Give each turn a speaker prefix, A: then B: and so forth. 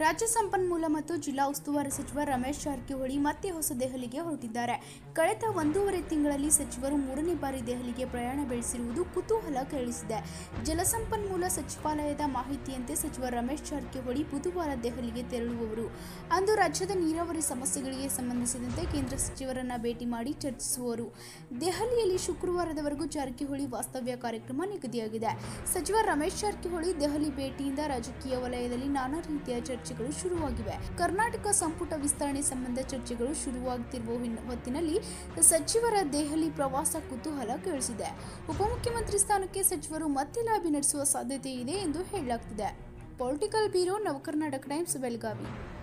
A: ರಾಜ್ಯ ಸಂಪನ್ಮೂಲ ಮತ್ತು ಜಿಲ್ಲಾ ಉಸ್ತುವಾರಿ ಸಚಿವ ರಮೇಶ್ ಜಾರಕಿಹೊಳಿ ಮತ್ತೆ ಹೊಸ ದೆಹಲಿಗೆ ಹೊರಟಿದ್ದಾರೆ ಕಳೆದ ಒಂದೂವರೆ ತಿಂಗಳಲ್ಲಿ ಸಚಿವರು ಮೂರನೇ ಬಾರಿ ದೆಹಲಿಗೆ ಪ್ರಯಾಣ ಬೆಳೆಸಿರುವುದು ಕುತೂಹಲ ಕೆರಳಿಸಿದೆ ಜಲಸಂಪನ್ಮೂಲ ಸಚಿವಾಲಯದ ಮಾಹಿತಿಯಂತೆ ಸಚಿವ ರಮೇಶ್ ಜಾರಕಿಹೊಳಿ ಬುಧವಾರ ದೆಹಲಿಗೆ ತೆರಳುವವರು ಅಂದು ರಾಜ್ಯದ ನೀರಾವರಿ ಸಮಸ್ಯೆಗಳಿಗೆ ಸಂಬಂಧಿಸಿದಂತೆ ಕೇಂದ್ರ ಸಚಿವರನ್ನ ಭೇಟಿ ಮಾಡಿ ಚರ್ಚಿಸುವರು ದೆಹಲಿಯಲ್ಲಿ ಶುಕ್ರವಾರದವರೆಗೂ ಜಾರಕಿಹೊಳಿ ವಾಸ್ತವ್ಯ ಕಾರ್ಯಕ್ರಮ ನಿಗದಿಯಾಗಿದೆ ಸಚಿವ ರಮೇಶ್ ಜಾರಕಿಹೊಳಿ ದೆಹಲಿ ಭೇಟಿಯಿಂದ ರಾಜಕೀಯ ವಲಯದಲ್ಲಿ ನಾನಾ ರೀತಿಯ ಚರ್ಚೆಗಳು ಶುರುವಾಗಿವೆ ಕರ್ನಾಟಕ ಸಂಪುಟ ವಿಸ್ತರಣೆ ಸಂಬಂಧ ಚರ್ಚೆಗಳು ಶುರುವಾಗುತ್ತಿರುವ ಹಿನ್ನ- ಹೊತ್ತಿನಲ್ಲಿ ಸಚಿವರ ದೆಹಲಿ ಪ್ರವಾಸ ಕುತೂಹಲ ಕೇಳಿಸಿದೆ ಉಪಮುಖ್ಯಮಂತ್ರಿ ಸ್ಥಾನಕ್ಕೆ ಸಚಿವರು ಮತ್ತೆ ಲಾಬಿ ನಡೆಸುವ ಸಾಧ್ಯತೆ ಇದೆ ಎಂದು ಹೇಳಲಾಗ್ತಿದೆ political bureau Navakarnataka Times Belagavi